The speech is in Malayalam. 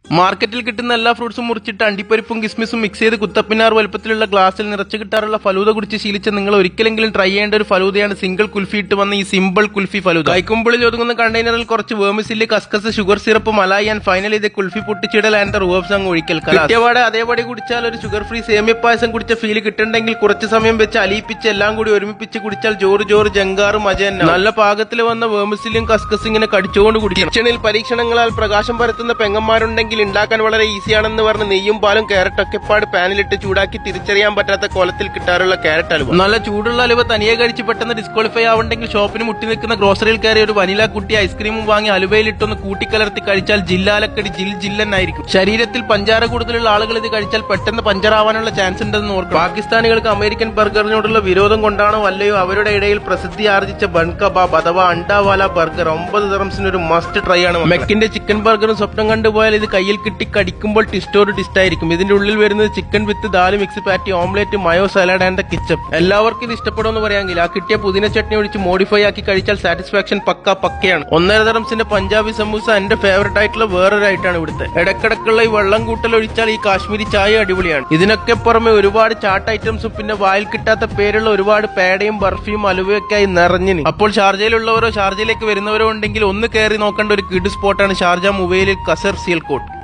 മാർക്കറ്റിൽ കിട്ടുന്ന എല്ലാ ഫ്രൂട്ട്സും മുറിച്ചിട്ട് അണ്ടിപ്പരിപ്പും കിസ്മിസും മിക്സ് ചെയ്ത് കുത്തപ്പിനാർ വലുപ്പത്തിലുള്ള ഗ്ലാസ്സിൽ നിറച്ച് കിട്ടാറുള്ള ഫലൂദ കുടിച്ച് ശീലിച്ച നിങ്ങൾ ഒരിക്കലെങ്കിലും ട്രൈ ചെയ്യേണ്ട ഒരു ഫലൂദയാണ് സിംഗിൾ കുൽഫി ഇട്ട് വന്ന ഈ സിമ്പിൾ കുൽഫി ഫലൂദ കൈക്കുമ്പിളിൽ ഒതുങ്ങുന്ന കണ്ടെയ്നറിൽ കുറച്ച് വേമിസില് കസ്കസ് sugar syrup malai and finally ഇത് കുൽഫി പൊട്ടിച്ചിടൽ ആൻഡ് റൂബ്സ് അങ്ങ് ഒഴിക്കൽ കിട്ടിയപാടെ അതേപടി കുടിച്ചാൽ ഒരു ഷുഗർ ഫ്രീ സേമിയ പായസം കുടിച്ച ഫീൽ കിട്ടുന്നുണ്ടെങ്കിൽ കുറച്ച് സമയം വെച്ച് അലിയിപ്പിച്ച് എല്ലാം കൂടി ഒരുമിപ്പിച്ച് കുടിച്ചാൽ ജോറ് ജോറ് ജങ്കാറ് മജ തന്നെ നല്ല പാകത്തിൽ വന്ന വേമിസിലും കസ്കസ് ഇങ്ങനെ കടിച്ചുകൊണ്ട് കുടിക്കണം കിച്ചണിൽ പരീക്ഷണങ്ങളാൽ പ്രകാശം പരത്തുന്ന പെങ്ങന്മാരുണ്ടെങ്കിൽ ഉണ്ടാക്കാൻ വളരെ ഈസിയാണെന്ന് പറഞ്ഞ് നെയ്യും പാലും ക്യാരറ്റ് ഒക്കെ പാട് പാനിലിട്ട് ചൂടാക്കി തിരിച്ചറിയാൻ പറ്റാത്ത കോലത്തിൽ കിട്ടാറുള്ള ക്യാരറ്റ് അലുവ നല്ല ചൂടുള്ള അലുവ തനിയെ കഴിച്ച് പെട്ടെന്ന് ഡിസ്ക്വാളിഫൈ ആവുണ്ടെങ്കിൽ ഷോപ്പിന് മുട്ടി നിൽക്കുന്ന ഗ്രോസറിയിൽ കയറി ഒരു വനില കുട്ടി ഐസ്ക്രീമും വാങ്ങി അലുവയിലിട്ടൊന്ന് കൂട്ടിക്കലർത്തി കഴിച്ചാൽ ജില്ലാലക്കടി ജിൽ ജില്ലെന്നായിരിക്കും ശരീരത്തിൽ പഞ്ചാര കൂടുതലുള്ള ആളുകൾ ഇത് കഴിച്ചാൽ പെട്ടെന്ന് പഞ്ചറാവാനുള്ള ചാൻസ് ഉണ്ടെന്ന് ഓർക്കും പാകിസ്ഥാനികൾക്ക് അമേരിക്കൻ ബർഗറിനോടുള്ള വിരോധം കൊണ്ടാണോ അല്ലയോ അവരുടെ ഇടയിൽ പ്രസിദ്ധി ആർജിച്ച ബൺ കബാബ് അഥവാ അണ്ടാവാല ബർഗർ ഒമ്പത് ദിറംസിന് ഒരു മസ്റ്റ് ട്രൈ ആണ് മെക്കിന്റെ ചിക്കൻ ബർഗറും സ്വപ്നം കണ്ടുപോയാൽ ഇത് കയ്യിൽ കിട്ടി കടിക്കുമ്പോൾ ടിസ്റ്റോട് ടിസ്റ്റ് ആയിരിക്കും ഇതിന്റെ ഉള്ളിൽ വരുന്നത് chicken with dal mix patty omelette mayo salad and ketchup എല്ലാവർക്കും ഇത് ഇഷ്ടപ്പെടുമെന്ന് പറയാമെങ്കിൽ ആ കിട്ടിയ പുതിന ചട്നി ഒഴിച്ച് മോഡിഫൈ ആക്കി കഴിച്ചാൽ സാറ്റിസ്ഫാക്ഷൻ പക്ക പക്കയാണ് ഒന്നര ദിറംസിന്റെ പഞ്ചാബി സമൂസ എന്റെ ഫേവറേറ്റ് ആയിട്ടുള്ള വേറൊരു ഐറ്റാണ് ഇവിടുത്തെ ഇടക്കിടക്കുള്ള ഈ വെള്ളം കൂട്ടൽ ഒഴിച്ചാൽ ഈ കാശ്മീരി ചായ അടിപൊളിയാണ് ഇതിനൊക്കെ പുറമെ ഒരുപാട് ചാട്ട് ഐറ്റംസും പിന്നെ വായിൽ കിട്ടാത്ത പേരുള്ള ഒരുപാട് പേടയും ബർഫിയും അലുവയൊക്കെ ആയി നിറഞ്ഞിന് അപ്പോൾ ഷാർജയിലുള്ളവരോ ഷാർജയിലേക്ക് വരുന്നവരോ ഉണ്ടെങ്കിൽ ഒന്ന് കയറി നോക്കേണ്ട ഒരു കിഡ് സ്പോട്ടാണ് ഷാർജ മൊബൈലിൽ കസർ സീൽകോട്ട്